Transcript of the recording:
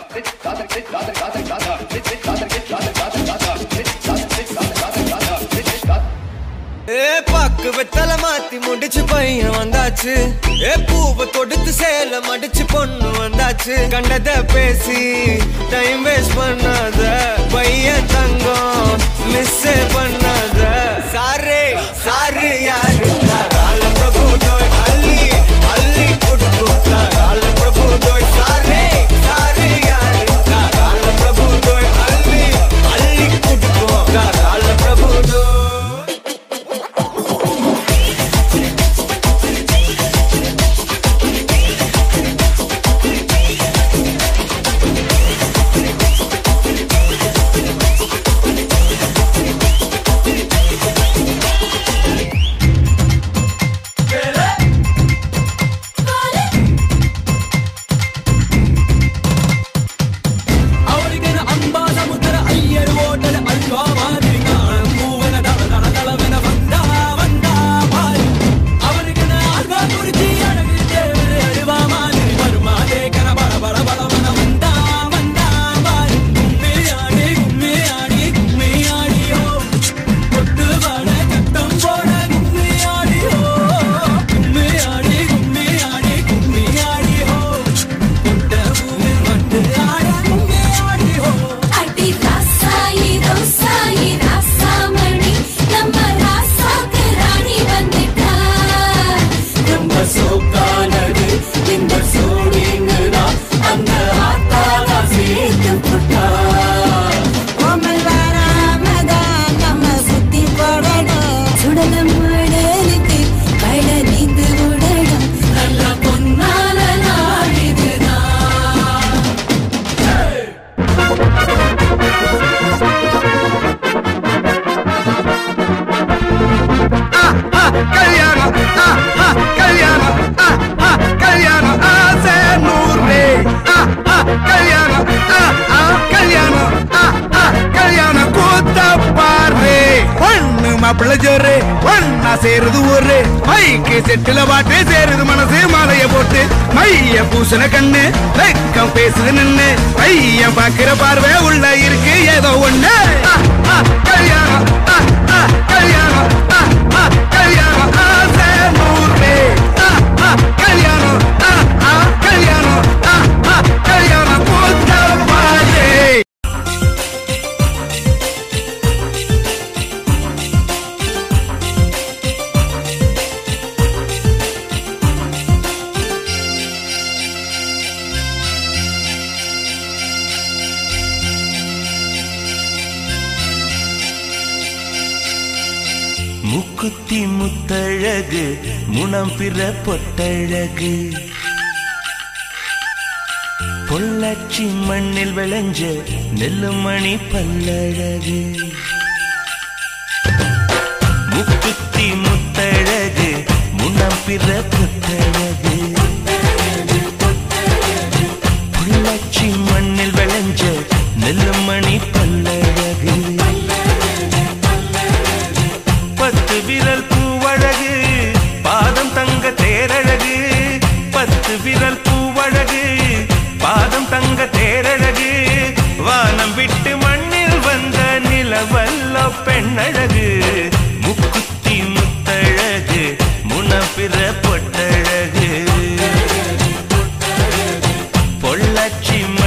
ஏ பாக்கு வெத்தல மாத்தி முடிச்சு பையன் வந்தாச்சு ஏ பூவை தொடுத்து சேல மடிச்சு பொண்ணு வந்தாச்சு கண்டத பேசி டைம் வேஸ்ட் பண்ணாத பையன் தங்கம் மிஸ் பண்ணாத சாரே சாரு யாரு கால பிரபு தோய் அள்ளி அள்ளி குடுக்கு கால பிரபு தோய் சாரே சாரு யாரு கால பிரபு தோய் அள்ளி அள்ளி குடுக்கு கால பிரபு தோய் ಅವರಿಗೆನ ಅಂಬಾದ ಮುದ್ದರ ಅಯ್ಯರು ಓಟದ ಅಲ್ವಾ ಮಾದಿರಿ ಕಾಣಂ ಹೂವನ ದಳ ದಳ ದಳವೆನ ಬಂದ ಬಂದ ಬಾರಿ ಅವರಿಗೆನ ಆಗ ಕುರಿತಿ ಅಡಗಿ ದೇವರ ಅರಿವ ಮಾದಿರಿ ಬರುಮಾದೆ ಕನ ಬಳ ಬಳ ಬಳವನ ಬಂದ ಬಂದ ಬಾರಿ ಗುಮ್ಮಿ ಆಡಿ ಗುಮ್ಮಿ ಆಡಿ ಗುಮ್ಮಿ ಆಡಿಯೋ ಕೊಟ್ಟು ಬಾಳ ಕಟ್ಟಂ ಬೋಡ ಗುಮ್ಮಿ ಆಡಿಯೋ ಗುಮ್ಮಿ ಆಡಿ ಗುಮ್ಮಿ ಆಡಿ ಗುಮ್ಮಿ ಆಡಿಯೋ ಕೊಟ್ಟ ಭೂಮಿ ಮಟ್ಟು ಆಡ ಗುಮ್ಮಿ ಆಡಿಯೋ அடி ராசாயி ரோசாயி ராசாமணி நம்ம ராசாக்கு ராணி வந்துட்டா ரொம்ப சோக்கானது இந்த சோழிங்குதா அந்த ஆத்தாளா சேர்த்து புட்டா கோமல் வராமதான் நம்ம சுத்தி போடணும் சுடலம் உடலுக்கு பட நீந்து விடணும் நல்ல பொன்னால நாடிதுதான் கல்யாணம் ஆ, ஆ, கல்யாணம் ஆ, ஆ, கல்யாணம் ஆசை நூறு ஆ, ஆ, கல்யாணம் ஆ, ஆ, கல்யாணம் ஆ, ஆ, கல்யாணம் கூத்த பாரு பொண்ணு மாப்பிள்ள ஜோரு ஒன்னா சேருது ஒரு மைக்கு செட்டுல பாட்டு சேருது மனசு மாலைய போட்டு மைய பூசண கண்ணு வெக்கம் பேசுது நின்னு பையன் பாக்குற பார்வை உள்ள இருக்கு ஏதோ ஒண்ணு ஆ, ஆ, கல்யாணம் ஆ, ஆ, கல்யாணம் ஆ, ஆ, கல்யாணம் ஆசை நூறு ஆ, ஆ, கல்யாணம் ஆ, ஆ, கல்யாணம் ஆ, ஆ, கல்யாணம் கூத்த பாரு முக்குத்தி முத்தழகு முனம் பிற பொட்டழகு பொள்ளாச்சி மண்ணில் விளைஞ்ச நெல்லுமணி பல்லழகு முக்குத்தி முத்தழகு முனம் பிற பொட்டழகு பொள்ளாச்சி மண்ணில் விளைஞ்ச நெல்லுமணி பல்லழகு பத்து விரல் பூவழகு பாதம் தங்க தேரழகு பத்து விரல் பூவழகு பாதம் தங்க தேரழகு வானம் விட்டு மண்ணில் வந்த நிலவல்ல பெண்ணழகு முக்குத்தி முத்தழகு முனப்பிற பொட்டழகு பொள்ளாச்சி